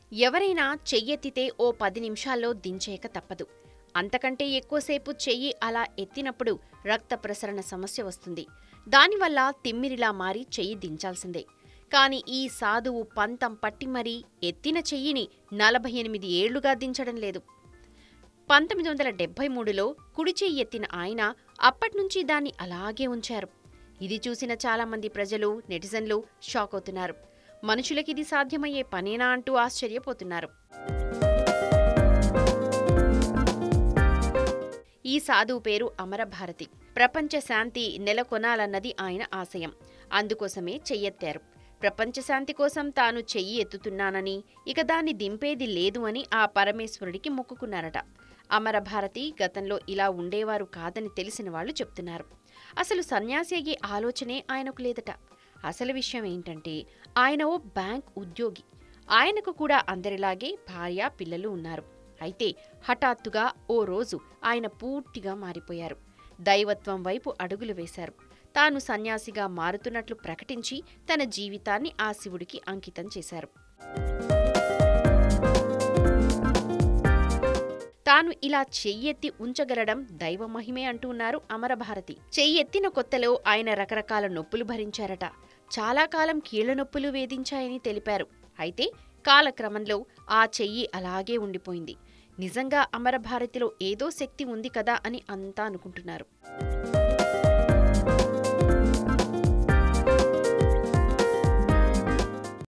ఎవరైనా చెయ్యెత్తితే ఓ పది నిమిషాల్లో దించేయక తప్పదు అంతకంటే ఎక్కువసేపు చెయ్యి అలా ఎత్తినప్పుడు రక్త ప్రసరణ సమస్య వస్తుంది దానివల్ల తిమ్మిరిలా మారి చెయ్యి దించాల్సిందే కాని ఈ సాధువు పంతం పట్టి మరీ ఎత్తిన చెయ్యిని నలభై ఎనిమిది ఏళ్లుగా దించడం లేదు పంతొమ్మిది వందల డెబ్బై మూడులో కుడి చెయ్యి ఎత్తిన ఆయన అప్పట్నుంచి దాన్ని అలాగే ఉంచారు ఇది చూసిన చాలామంది ప్రజలు నెటిజన్లు షాక్ అవుతున్నారు మనుషులకిది సాధ్యమయ్యే పనేనా అంటూ ఆశ్చర్యపోతున్నారు ఈ సాధువు పేరు అమరభారతి ప్రపంచ శాంతి నెలకొనాలన్నది ఆయన ఆశయం అందుకోసమే చెయ్యెత్తారు ప్రపంచ శాంతి కోసం తాను చెయ్యి ఎత్తుతున్నానని ఇక దాన్ని దింపేది లేదు అని ఆ పరమేశ్వరుడికి మొక్కుకున్నారట అమరభారతి గతంలో ఇలా ఉండేవారు కాదని తెలిసిన వాళ్ళు చెప్తున్నారు అసలు సన్యాసి అయ్యే ఆలోచనే ఆయనకు లేదట అసలు విషయం ఏంటంటే ఆయన ఓ బ్యాంక్ ఉద్యోగి ఆయనకు కూడా అందరిలాగే భార్య పిల్లలు ఉన్నారు అయితే హఠాత్తుగా ఓ రోజు ఆయన పూర్తిగా మారిపోయారు దైవత్వం వైపు అడుగులు వేశారు తాను సన్యాసిగా మారుతున్నట్లు ప్రకటించి తన జీవితాన్ని ఆ శివుడికి అంకితం చేశారు తాను ఇలా చెయ్యెత్తి ఉంచగలడం దైవ మహిమే అంటున్నారు అమరభారతి చెయ్యెత్తిన కొత్తలో ఆయన రకరకాల నొప్పులు భరించారట చాలా కాలం కీళ్ల నొప్పులు వేధించాయని తెలిపారు అయితే కాలక్రమంలో ఆ చెయ్యి అలాగే ఉండిపోయింది నిజంగా అమరభారతిలో ఏదో శక్తి ఉంది కదా అని అంతా అనుకుంటున్నారు